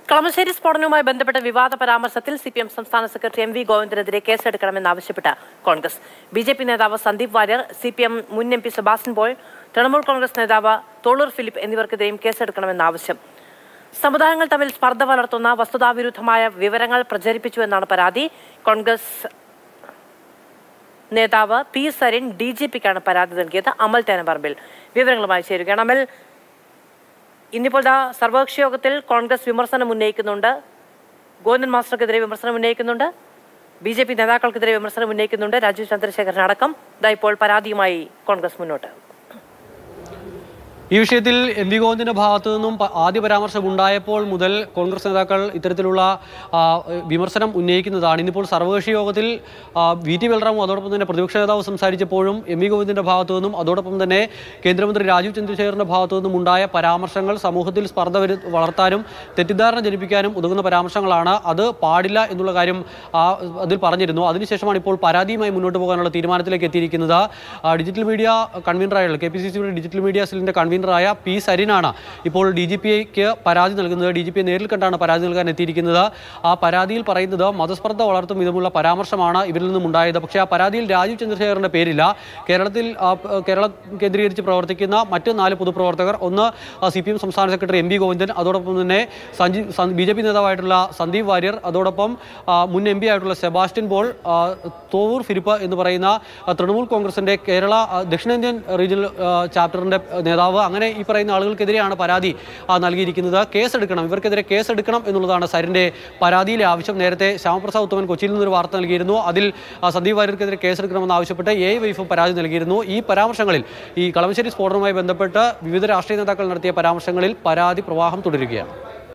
കളമശ്ശേരി സ്ഫോടനവുമായി ബന്ധപ്പെട്ട വിവാദ പരാമർശത്തിൽ സി പി എം സംസ്ഥാന സെക്രട്ടറി എം വി ഗോവിന്ദനെതിരെ കേസെടുക്കണമെന്നാവശ്യപ്പെട്ട കോൺഗ്രസ് ബി ജെ പി നേതാവ് Sandeep Warrier C P M മുൻ എം പി സെബാസ്റ്റ്യൻ പോൾ തൃണമൂൽ കോൺഗ്രസ് നേതാവ് തോളൂർ ഫിലിപ്പ് എന്നിവർക്കെതിരെയും കേസെടുക്കണമെന്നാവശ്യം സമുദായങ്ങൾ തമ്മിൽ സ്പർദ്ധ വളർത്തുന്ന വസ്തുതാവിരുദ്ധമായ വിവരങ്ങൾ പ്രചരിപ്പിച്ചു എന്നാണ് പരാതി കോൺഗ്രസ് നേതാവ് പി സരിൻ ഡി ജി പിക്കാണ് പരാതി നൽകിയത് അമൽ തേനപറമ്പിൽ വിവരങ്ങളുമായി ചേരുകയാണ് അമൽ ഇന്നിപ്പോൾ ദാ സർവകക്ഷി യോഗത്തിൽ കോൺഗ്രസ് വിമർശനം ഉന്നയിക്കുന്നുണ്ട് ഗോവിന്ദൻ മാസ്റ്റർക്കെതിരെ വിമർശനം ഉന്നയിക്കുന്നുണ്ട് ബി ജെ പി നേതാക്കൾക്കെതിരെ വിമർശനം ഉന്നയിക്കുന്നുണ്ട് രാജീവ് ചന്ദ്രശേഖരൻ അടക്കം ഇതാ ഇപ്പോൾ പരാതിയുമായി കോൺഗ്രസ് മുന്നോട്ട് ഈ വിഷയത്തിൽ എം വി ഗോവിന്ദിന്റെ ഭാഗത്തു നിന്നും പ- ആദ്യ പരാമർശം ഉണ്ടായപ്പോൾ മുതൽ കോൺഗ്രസ് നേതാക്കൾ ഇത്തരത്തിലുള്ള ആ, വിമർശനം ഉന്നയിക്കുന്നതാണ് ഇന്നിപ്പോൾ സർവകക്ഷി യോഗത്തിൽ ആ, വി ടി ബൽറാമും അതോടൊപ്പം തന്നെ പ്രതിപക്ഷ നേതാവ് സംസാരിച്ചപ്പോഴും എം വി ഗോവിന്ദിന്റെ ഭാഗത്തു നിന്നും അതോടൊപ്പം തന്നെ കേന്ദ്രമന്ത്രി രാജീവ് ചന്ദ്രശേഖറിന്റെ ഭാഗത്തു നിന്നും ഉണ്ടായ പരാമർശങ്ങൾ സമൂഹത്തിൽ സ്പർദ്ധ വരു- വളർത്താനും തെറ്റിദ്ധാരണ ജനിപ്പിക്കാനും ഉതകുന്ന പരാമർശങ്ങളാണ് അത് പാടില്ല എന്നുള്ള കാര്യം ആ, അതിൽ പറഞ്ഞിരുന്നു അതിനുശേഷമാണ് ഇപ്പോൾ പരാതിയുമായി മുന്നോട്ട് പോകാനുള്ള തീരുമാനത്തിലേക്ക് എത്തിയിരിക്കുന്നത് ആ, ഡിജിറ്റൽ മീഡിയ കൺവീനറായുള്ള കെ പി സി സിയുടെ ഡിജിറ്റൽ മീഡിയ സെല്ലിന്റെ കൺവീനറായ പി സരിനാണ് ഇപ്പോൾ ഡി ജി പിക്ക് പരാതി നൽകുന്നത് ഡി ജി പിയെ നേരിൽ കണ്ടാണ് പരാതി നൽകാൻ എത്തിയിരിക്കുന്നത് ആ പരാതിയിൽ പറയുന്നത് മതസ്പർദ്ധ വളർത്തും വിധമുള്ള പരാമർശമാണ് ഇവരിൽ നിന്നും ഉണ്ടായത് പക്ഷേ ആ പരാതിയിൽ രാജീവ് ചന്ദ്രശേഖറിന്റെ പേരില്ല കേരളത്തിൽ ആ, പ- കേരളം കേന്ദ്രീകരിച്ച് പ്രവർത്തിക്കുന്ന മറ്റ് നാല് പൊതുപ്രവർത്തകർ ഒന്ന് സി പി എം സംസ്ഥാന സെക്രട്ടറി എം വി ഗോവിന്ദൻ അതോടൊപ്പം തന്നെ സഞ്ജീവ് ബി ജെ പി നേതാവായിട്ടുള്ള സന്ദീപ് വാര്യർ അതോടൊപ്പം ആ, മുൻ എം പി ആയിട്ടുള്ള സെബാസ്റ്റ്യൻ പോൾ ആ, തോവൂർ ഫിലിപ്പ് എന്ന് പറയുന്ന ആ, തൃണമൂൽ കോൺഗ്രസിന്റെ കേരള ആ, ദക്ഷിണേന്ത്യൻ റീജിയണൽ ആ, ചാപ്റ്ററിന്റെ നേതാവ് അങ്ങനെ ഈ പറയുന്ന ആളുകൾക്കെതിരെയാണ് പരാതി ആ, നൽകിയിരിക്കുന്നത് കേസെടുക്കണം ഇവർക്കെതിരെ കേസെടുക്കണം എന്നുള്ളതാണ് സരിന്റെ പരാതിയിലെ ആവശ്യം നേരത്തെ ശ്യാമപ്രസാദ് ഉത്തമൻ കൊച്ചിയിൽ നിന്നൊരു വാർത്ത നൽകിയിരുന്നു അതിൽ ആ, സന്ദീപ് വാര്യർക്കെതിരെ കേസെടുക്കണമെന്ന് ആവശ്യപ്പെട്ട് എ വൈഫും പരാതി നൽകിയിരുന്നു ഈ പരാമർശങ്ങളിൽ ഈ കളമശ്ശേരി സ്ഫോടനവുമായി ബന്ധപ്പെട്ട് വിവിധ രാഷ്ട്രീയ നേതാക്കൾ നടത്തിയ പരാമർശങ്ങളിൽ പരാതി പ്രവാഹം തുടരുകയാണ്